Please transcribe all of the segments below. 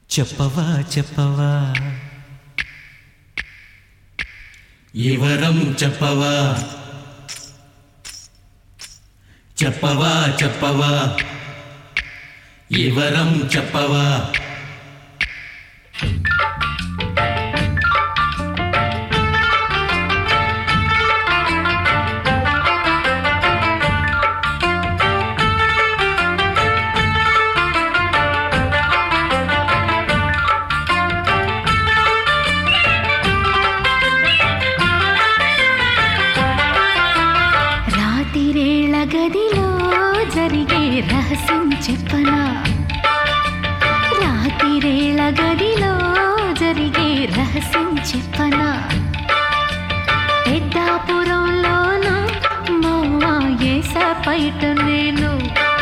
చెప్పవా చెప్పవా వివరం చెప్పవా చెప్పవా చెప్పవా వివరం చెప్పవా రాతిరేళ్ల గదిలో జరిగే రహస్యం చెప్పనా రాతిరేళ్ల గదిలో జరిగే రహస్యం చెప్పనా పెద్దాపురంలోను మోవా ఏస పైట నేను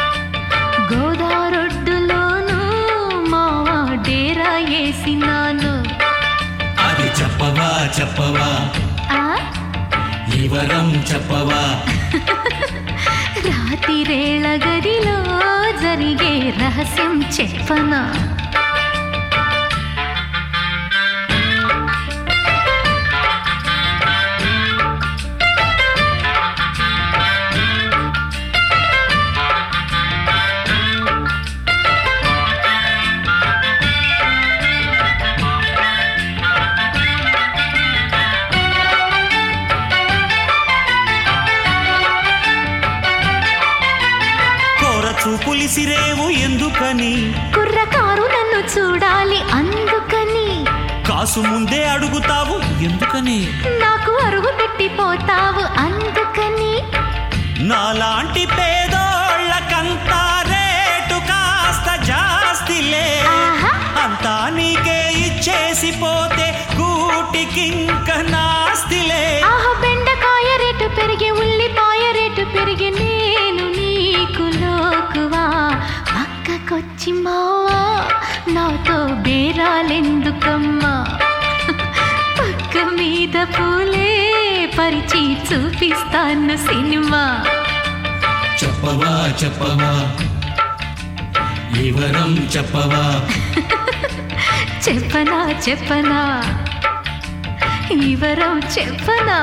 గోదారొడ్డులోను మావా డేరా వేసినాను అది చెప్పవా చెప్పవా ఆ వివరం చెప్పవా రాతిరేళ గదిలో జరిగే రహస్యం చెప్పనా కోర చూపులిసిరేవు ఎందుకని కుర్రకారు నన్ను చూడాలి అందుకని కాసు ముందే అడుగుతావు ఎందుకని నాకు అరుగు పెట్టిపోతావు అందుకని నాలాంటి పేదోళ్ళకంతా రేటు కాస్త జాస్తిలే ఆహా. అంతా నీకే ఇచ్చేసి పోతే కూటికింక నాస్తిలే ఆహ బెండకాయ రేటు పెరిగి ఉల్లిపాయ రేటు పెరిగి నేను నీకు లోకువా పక్కకొచ్చి మావా నాతో బేరాలెందుకమ్మా పక్క మీద పూలే పరిచి చూపిస్తాను సినిమా చెప్పవా చెప్పవా వివరం చెప్పవా చెప్పనా చెప్పనా వివరం చెప్పనా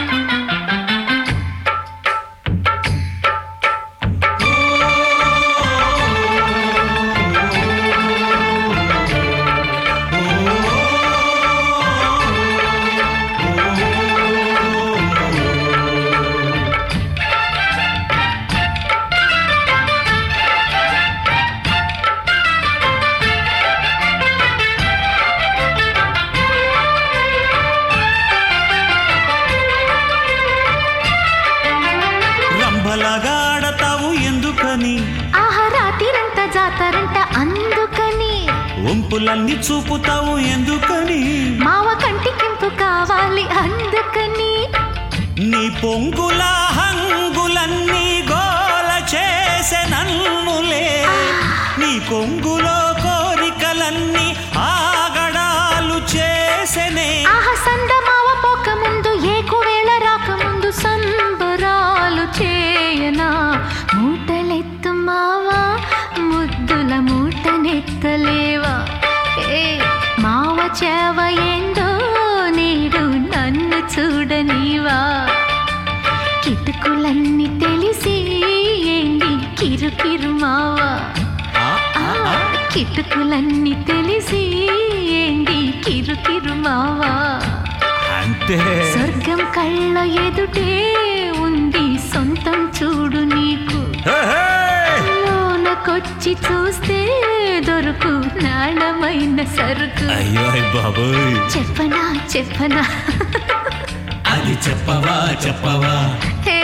రంభలాగా ఆడతావు ఎందుకని ఆహా రాత్రిరంతా జాతరంట అందుకని వంపులన్నీ చూపుతావు ఎందుకని మావ కంటికింపు కావాలి అందుకని నీ పొంగుల హంగులన్నీ గోల చేసే నన్నులే నీ కొంగులో కోరికలన్నీ ఆగడాలు చేసెనే ఆహా సంద మావ పోక ముందు ఏకువేళ రాకముందు సంబరాలు చేయనా మూటలెత్తు మావా ముద్దుల మూటనెత్తలేవా ఏ మావ చేవ ఏందో నేడు నన్ను చూడనివా కిటుకులన్నీ తెలిసి ఏంది కిరుకిరు మావా ఆ, ఆ, ఆ. కిటుకులన్నీ తెలిసి ఏంది కిరుకిరు మావా అంతే స్వర్గం కళ్ళ ఎదుటే ఉంది సొంతం చూడు నీకు హే, హే. లోనకొచ్చి చూస్తే దొరుకు నాణమైన సరుకు అయ్యో అయ్ బాబోయ్ చెప్పనా చెప్పనా అది చెప్పవా చెప్పవా హే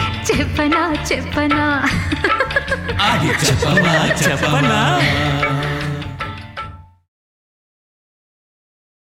చెప్పనా చెప్పనా అది చెప్పవా చెప్పవా చెప్పనా